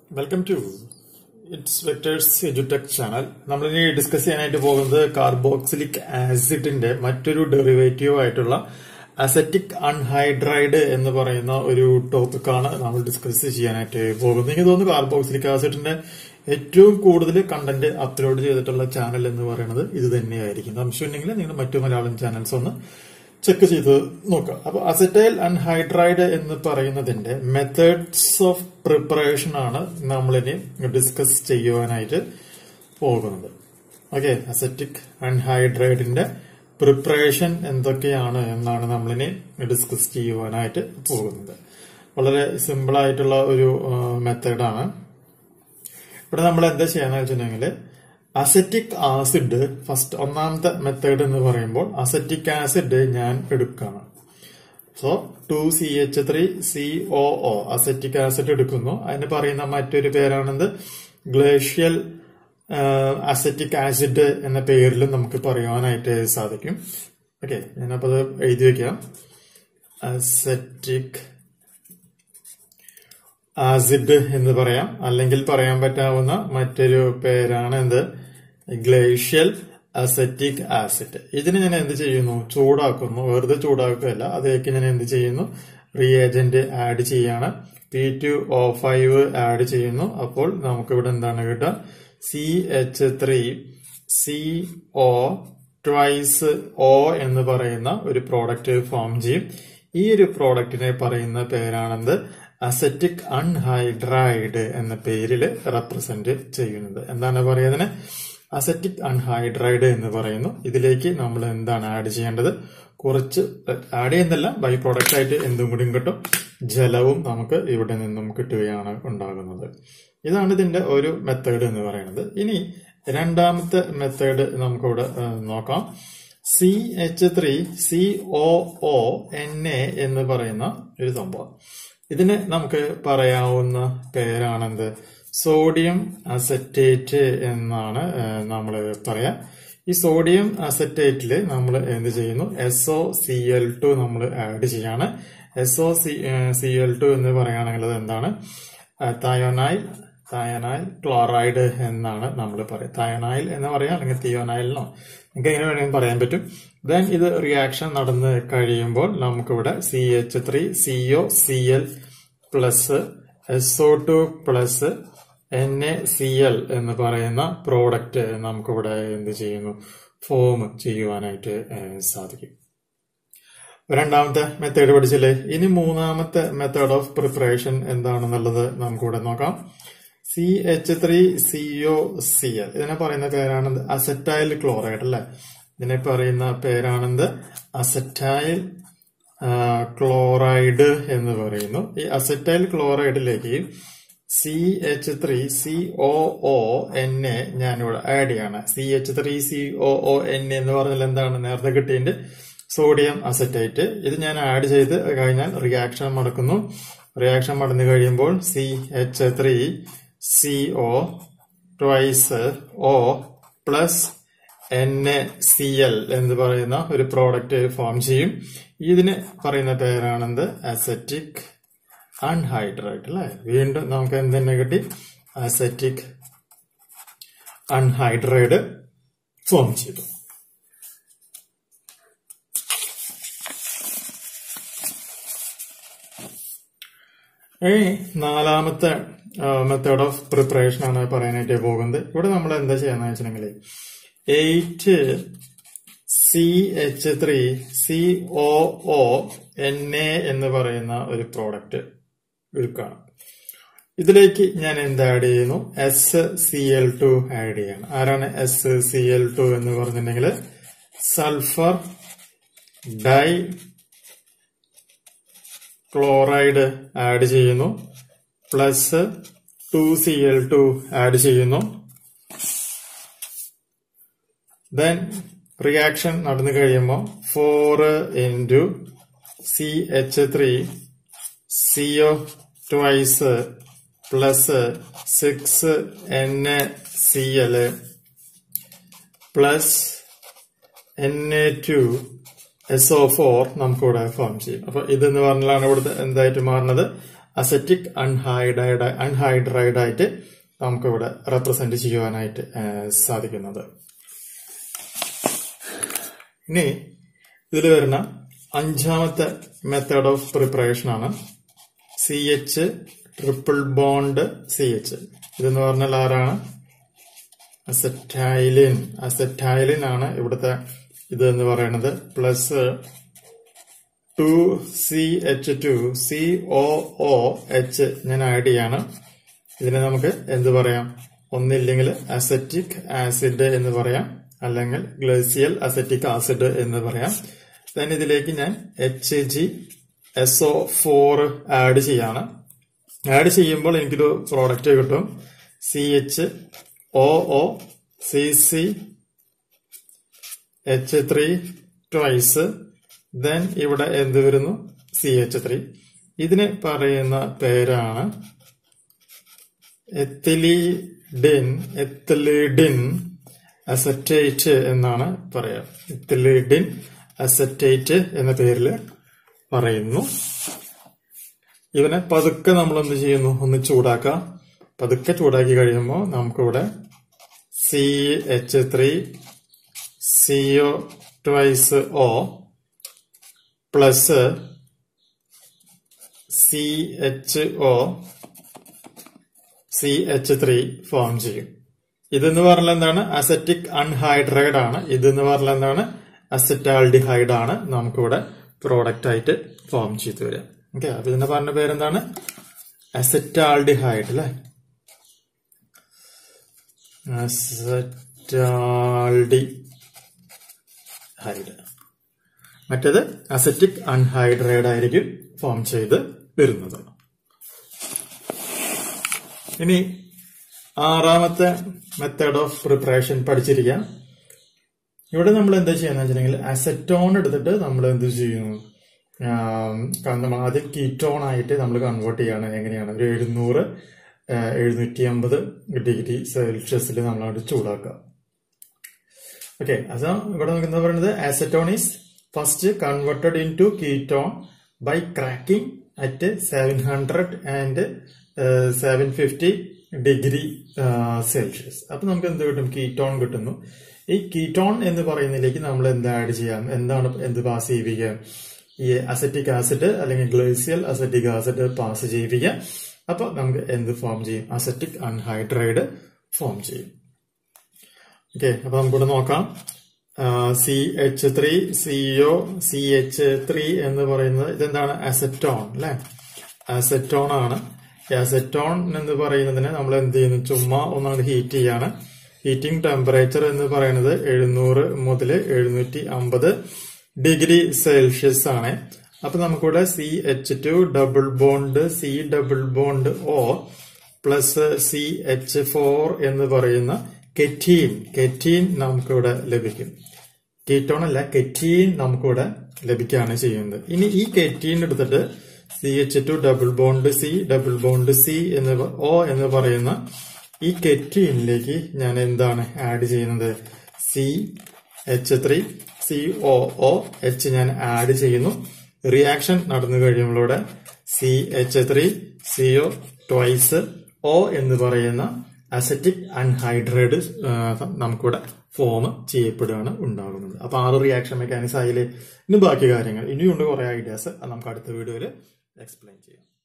welcome to its Vectors എജുടെക് channel നമ്മളിനി discuss ചെയ്യാനായിട്ട് പോകുന്നത് കാർബോക്സിലിക് ആസിഡിന്റെ മറ്റൊരു ഡെറിവേറ്റീവ് ആയിട്ടുള്ള അസറ്റിക് അൺഹൈഡ്രൈഡ് എന്ന് പറയുന്ന ഒരു ടോപ്പിക്കാണ് നമ്മൾ ഡിസ്കസ് ചെയ്യാനായിട്ട് പോകുന്നത് എനിക്ക് തോന്നുന്നു കാർബോക്സിലിക് ആസിഡിന്റെ ഏറ്റവും കൂടുതൽ കണ്ടന്റ് അപ്ലോഡ് ചെയ്തിട്ടുള്ള ചാനൽ എന്ന് പറയുന്നത് ഇത് തന്നെയായിരിക്കും സംശയമുണ്ടെങ്കിൽ നിങ്ങൾ മറ്റു മലയാളം ചാനൽസ് ഒന്ന് ചെക്ക് ചെയ്ത് നോക്കുക അപ്പൊ അസറ്റൈൽ അൺഹൈഡ്രൈഡ് എന്ന് പറയുന്നതിന്റെ മെത്തേഡ്സ് ഓഫ് പ്രിപ്പറേഷൻ ആണ് നമ്മളിനി ഡിസ്കസ് ചെയ്യുവാനായിട്ട് പോകുന്നത് ഓക്കെ അസറ്റിക് അൺഹൈഡ്രൈഡിന്റെ പ്രിപ്പറേഷൻ എന്തൊക്കെയാണ് എന്നാണ് നമ്മളിനി ഡിസ്കസ് ചെയ്യുവാനായിട്ട് പോകുന്നത് വളരെ സിമ്പിൾ ആയിട്ടുള്ള ഒരു മെത്തേഡാണ് ഇവിടെ നമ്മൾ എന്താ ചെയ്യാന്ന് വെച്ചിട്ടുണ്ടെങ്കിൽ അസറ്റിക് ആസിഡ് ഫസ്റ്റ് ഒന്നാമത്തെ മെത്തേഡ് എന്ന് പറയുമ്പോൾ അസറ്റിക് ആസിഡ് ഞാൻ എടുക്കുകയാണ് so two C H three C O O acetic acid എടുക്കുന്നു അതിന് പറയുന്ന മറ്റൊരു പേരാണെന്ത് ഗ്ലേഷ്യൽ അസറ്റിക് ആസിഡ് എന്ന പേരിലും നമുക്ക് പറയുവാനായിട്ട് സാധിക്കും ഓക്കെ ഞാനപ്പോ അത് എഴുതി വെക്കാം അസറ്റിക് ആസിഡ് എന്ന് പറയാം അല്ലെങ്കിൽ പറയാൻ പറ്റാവുന്ന മറ്റൊരു പേരാണ് എന്ത് ഗ്ലേഷ്യൽ അസറ്റിക് ആസിഡ് ഇതിന് ഞാൻ എന്ത് ചെയ്യുന്നു ചൂടാക്കുന്നു വെറുതെ ചൂടാക്കുകയല്ല അതിലേക്ക് ഞാൻ എന്ത് ചെയ്യുന്നു റിയേജന്റ് ആഡ് ചെയ്യാണ് P two O five add ചെയ്യുന്നു അപ്പോൾ നമുക്ക് ഇവിടെ എന്താണ് കിട്ടുക C H three C O twice O എന്ന് പറയുന്ന ഒരു പ്രോഡക്റ്റ് ഫോം ചെയ്യും ഈ ഒരു പ്രോഡക്റ്റിനെ പറയുന്ന പേരാണെന്ത് അസറ്റിക് അൺഹൈഡ്രൈഡ് എന്ന പേരിൽ റെപ്രസെന്റ് ചെയ്യുന്നത് എന്താണ് പറയുന്നതിന് അസറ്റിക് അൺഹൈഡ്രൈഡ് എന്ന് പറയുന്നു ഇതിലേക്ക് നമ്മൾ എന്താണ് ആഡ് ചെയ്യേണ്ടത് കുറച്ച് ആഡ് ചെയ്യുന്നില്ല ബൈ പ്രോഡക്റ്റ് ആയിട്ട് എന്തും കൂടിയും കിട്ടും ജലവും നമുക്ക് ഇവിടെ നിന്നും കിട്ടുകയാണ് ഉണ്ടാകുന്നത് ഇതാണ് ഇതിന്റെ ഒരു മെത്തേഡ് എന്ന് പറയുന്നത് ഇനി രണ്ടാമത്തെ മെത്തേഡ് നമുക്കിവിടെ നോക്കാം C H three C O O N A എന്ന് പറയുന്ന ഒരു സംഭവം ഇതിന് നമുക്ക് പറയാവുന്ന പേരാണെന്ത് സോഡിയം അസറ്റേറ്റ് എന്നാണ് നമ്മൾ പറയാ ഈ സോഡിയം അസറ്റേറ്റിൽ നമ്മൾ എന്ത് ചെയ്യുന്നു S O C L two നമ്മൾ ആഡ് ചെയ്യാണ് S O C C L two എന്ന് പറയുകയാണെങ്കിൽ അത് എന്താണ് തയോനൈൽ തയനൈൽ ക്ലോറൈഡ് എന്നാണ് നമ്മൾ പറയുക തയനൈൽ എന്ന് പറയാം അല്ലെങ്കിൽ തിയോനൈലിനോ നിങ്ങൾക്ക് എങ്ങനെ വേണമെങ്കിൽ പറയാൻ പറ്റും ദെൻ ഇത് റിയാക്ഷൻ നടന്ന് കഴിയുമ്പോൾ നമുക്കിവിടെ C H three C O C L plus S O two plus N A C L എന്ന് പറയുന്ന പ്രോഡക്റ്റ് നമുക്കിവിടെ എന്ത് ചെയ്യുന്നു ഫോം ചെയ്യുവാനായിട്ട് സാധിക്കും രണ്ടാമത്തെ മെത്തേഡ് പഠിച്ചില്ലേ ഇനി മൂന്നാമത്തെ മെത്തേഡ് ഓഫ് പ്രിപ്പറേഷൻ എന്താണെന്നുള്ളത് നമുക്കിവിടെ നോക്കാം C H three C O C L ഇതിനെ പറയുന്ന പേരാണെന്ത് അസറ്റൈൽ ക്ലോറൈഡ് അല്ലെ ഇതിനെ പറയുന്ന പേരാണെന്ത് അസറ്റൈൽ ക്ലോറൈഡ് എന്ന് പറയുന്നു ഈ അസറ്റൈൽ ക്ലോറൈഡിലേക്ക് C H three C O O N A ഞാനിവിടെ ആഡ് ചെയ്യാണ് C H three C O O N A എന്ന് പറഞ്ഞാൽ എന്താണ് നേരത്തെ കിട്ടിയതിന്റെ സോഡിയം അസറ്റൈറ്റ് ഇത് ഞാൻ ആഡ് ചെയ്ത് കഴിഞ്ഞാൽ റിയാക്ഷൻ നടക്കുന്നു റിയാക്ഷൻ നടന്നു കഴിയുമ്പോൾ C H three C O twice O plus N A C L എന്ന് പറയുന്ന ഒരു പ്രോഡക്റ്റ് ഫോം ചെയ്യും ഇതിന് പറയുന്ന പേരാണെന്ത് അസറ്റിക് അൺഹൈഡ്രൈഡ് അല്ലെ വീണ്ടും നമുക്ക് എന്ത് തന്നെ കിട്ടി അസറ്റിക് അൺഹൈഡ്രൈഡ് ഫോം ചെയ്തു ഇനി നാലാമത്തെ മെത്തേഡ് ഓഫ് പ്രിപ്പറേഷൻ ആണ് പറയാനായിട്ട് പോകുന്നത് ഇവിടെ നമ്മൾ എന്താ ചെയ്യാന്ന് വെച്ചിട്ടുണ്ടെങ്കിൽ eight C H three C O O N A എന്ന് പറയുന്ന ഒരു പ്രോഡക്റ്റ് എടുക്കുകയാണ് ഇതിലേക്ക് ഞാൻ എന്ത് ആഡ് ചെയ്യുന്നു S C L two add ചെയ്യാണ് ആരാണ് എസ് സി എൽ ടു എന്ന് പറഞ്ഞിട്ടുണ്ടെങ്കിൽ സൾഫർ ഡൈ ക്ലോറൈഡ് ആഡ് ചെയ്യുന്നു plus two C L two add ചെയ്യുന്നു ദെൻ റിയാക്ഷൻ നടന്നു കഴിയുമ്പോൾ four into C H three C O twice plus six N A C L plus N A two S O four നമുക്കിവിടെ form ചെയ്യും അപ്പൊ ഇതെന്ന് പറഞ്ഞാലാണ് ഇവിടുത്തെ എന്തായിട്ട് മാറുന്നത് അസറ്റിക് അൺഹൈഡ്രൈഡ് അൺഹൈഡ്രൈഡ് ആയിട്ട് നമുക്കിവിടെ റെപ്രസെന്റ് ചെയ്യുവാനായിട്ട് ആ, സാധിക്കുന്നത് ഇനി ഇതിൽ വരുന്ന അഞ്ചാമത്തെ മെത്തേഡ് ഓഫ് പ്രിപ്പറേഷൻ ആണ് C H triple bond C H ഇതെന്ന് പറഞ്ഞാൽ ആരാണ് അസറ്റൈലിൻ അസറ്റൈലിൻ ആണ് ഇവിടുത്തെ ഇത് എന്ന് പറയുന്നത് plus two C H two C O O H ഞാൻ ആഡ് ചെയ്യാണ് ഇതിനെ നമുക്ക് എന്ത് പറയാം ഒന്നില്ലെങ്കിൽ അസറ്റിക് ആസിഡ് എന്ന് പറയാം അല്ലെങ്കിൽ ഗ്ലേസിയൽ അസറ്റിക് ആസിഡ് എന്ന് പറയാം ദെൻ ഇതിലേക്ക് ഞാൻ H G S O four add ചെയ്യാണ് ആഡ് ചെയ്യുമ്പോൾ എനിക്കൊരു പ്രോഡക്റ്റ് കിട്ടും C H O O C C H three twice then ഇവിടെ എന്ത് വരുന്നു സി എച്ച് ത്രീ ഇതിന് പറയുന്ന പേരാണ് എത്തിലിഡിൻ എത്തിലിഡിൻ അസറ്റേറ്റ് എന്നാണ് പറയാം എത്തിലിഡിൻ അസറ്റേറ്റ് എന്ന പേരിൽ പറയുന്നു ഇവനെ പതുക്കെ നമ്മൾ എന്ത് ചെയ്യുന്നു ഒന്ന് ചൂടാക്കാം പതുക്കെ ചൂടാക്കി കഴിയുമ്പോൾ നമുക്കിവിടെ C H three C O twice O plus C H O C H three form ചെയ്യും ഇതെന്ന് പറഞ്ഞാൽ എന്താണ് അസറ്റിക് അൺഹൈഡ്രൈഡ് ആണ് ഇതെന്ന് പറഞ്ഞാൽ എന്താണ് അസറ്റാൾഡിഹൈഡ് ആണ് നമുക്കിവിടെ പ്രോഡക്റ്റ് ആയിട്ട് ഫോം ചെയ്തു വരിക ഓക്കെ അപ്പൊ ഇതിന്റെ പറഞ്ഞ പേരെന്താണ് അസറ്റാൾഡിഹൈഡ് അല്ലെ അസറ്റാൾഡിഹൈഡ് മറ്റേത് അസറ്റിക് അൺഹൈഡ്രൈഡ് ആയിരിക്കും ഫോം ചെയ്ത് വരുന്നത് ഇനി ആറാമത്തെ മെത്തേഡ് ഓഫ് പ്രിപ്പറേഷൻ പഠിച്ചിരിക്കാം ഇവിടെ നമ്മൾ എന്താ ചെയ്യാന്ന് വെച്ചിട്ടുണ്ടെങ്കിൽ അസറ്റോൺ എടുത്തിട്ട് നമ്മൾ എന്ത് ചെയ്യുന്നു ആം, നമ്മൾ ആദ്യം കീറ്റോൺ ആയിട്ട് നമ്മൾ കൺവേർട്ട് ചെയ്യാണ് എങ്ങനെയാണ് ഒരു എഴുന്നൂറ് എഴുന്നൂറ്റി അമ്പത് ഡിഗ്രി സെൽഷ്യസിൽ നമ്മളവിടെ ചൂടാക്കുക ഓക്കെ അത് ഇവിടെ നമുക്ക് എന്താ പറയുന്നത് acetone is first converted into ketone by cracking at seven hundred and seven fifty degree Celsius അപ്പൊ നമുക്ക് എന്ത് കിട്ടും കീറ്റോൺ കിട്ടുന്നു ഈ കീറ്റോൺ എന്ന് പറയുന്നതിലേക്ക് നമ്മൾ എന്ത് ആഡ് ചെയ്യാം എന്താണ് എന്ത് പാസ് ചെയ്യിപ്പിക്കുക ഈ അസറ്റിക് ആസിഡ് അല്ലെങ്കിൽ ഗ്ലേസിയൽ അസറ്റിക് ആസിഡ് പാസ് ചെയ്യിപ്പിക്കുക അപ്പൊ നമുക്ക് എന്ത് ഫോം ചെയ്യും അസറ്റിക് അൺഹൈഡ്രൈഡ് ഫോം ചെയ്യും ഓക്കെ അപ്പൊ നമുക്കിവിടെ നോക്കാം C H three C O C H three എന്ന് പറയുന്നത് ഇതെന്താണ് അസറ്റോൺ അല്ലെ അസറ്റോൺ ആണ് ഈ അസറ്റോൺ എന്ന് പറയുന്നതിന് നമ്മൾ എന്ത് ചെയ്യുന്നു ചുമ്മാ ഒന്നാണ് ഹീറ്റ് ചെയ്യാണ് ഹീറ്റിംഗ് ടെമ്പറേച്ചർ എന്ന് പറയുന്നത് എഴുന്നൂറ് മുതൽ എഴുന്നൂറ്റി അമ്പത് ഡിഗ്രി സെൽഷ്യസ് ആണ് അപ്പൊ നമുക്കിവിടെ C H two double bond C double bond O plus C H four എന്ന് പറയുന്ന കെറ്റീൻ കെറ്റീൻ നമുക്കിവിടെ ലഭിക്കും കീറ്റോൺ അല്ല കെറ്റീൻ നമുക്കിവിടെ ലഭിക്കുകയാണ് ചെയ്യുന്നത് ഇനി ഈ കെറ്റീൻ എടുത്തിട്ട് C H two double bond C double bond C എന്ന് പ- ഓ എന്ന് പറയുന്ന ഈ കെറ്റീനിലേക്ക് ഞാൻ എന്താണ് ആഡ് ചെയ്യുന്നത് C H three C O O H ഞാൻ ആഡ് ചെയ്യുന്നു റിയാക്ഷൻ നടന്നു കഴിയുമ്പോഴൂടെ C H three C O twice O എന്ന് പറയുന്ന അസറ്റിക് അൺഹൈഡ്രേഡ് നമുക്കിവിടെ ഫോം ചെയ്യപ്പെടുകയാണ് ഉണ്ടാകുന്നത് അപ്പൊ ആറ് റിയാക്ഷൻ മെക്കാനിക്സ് ആയാലേ ഇനി ബാക്കി കാര്യങ്ങൾ ഇനിയുണ്ട് കുറെ ഐഡിയാസ് അത് നമുക്ക് അടുത്ത വീഡിയോയിൽ എക്സ്പ്ലെയിൻ ചെയ്യാം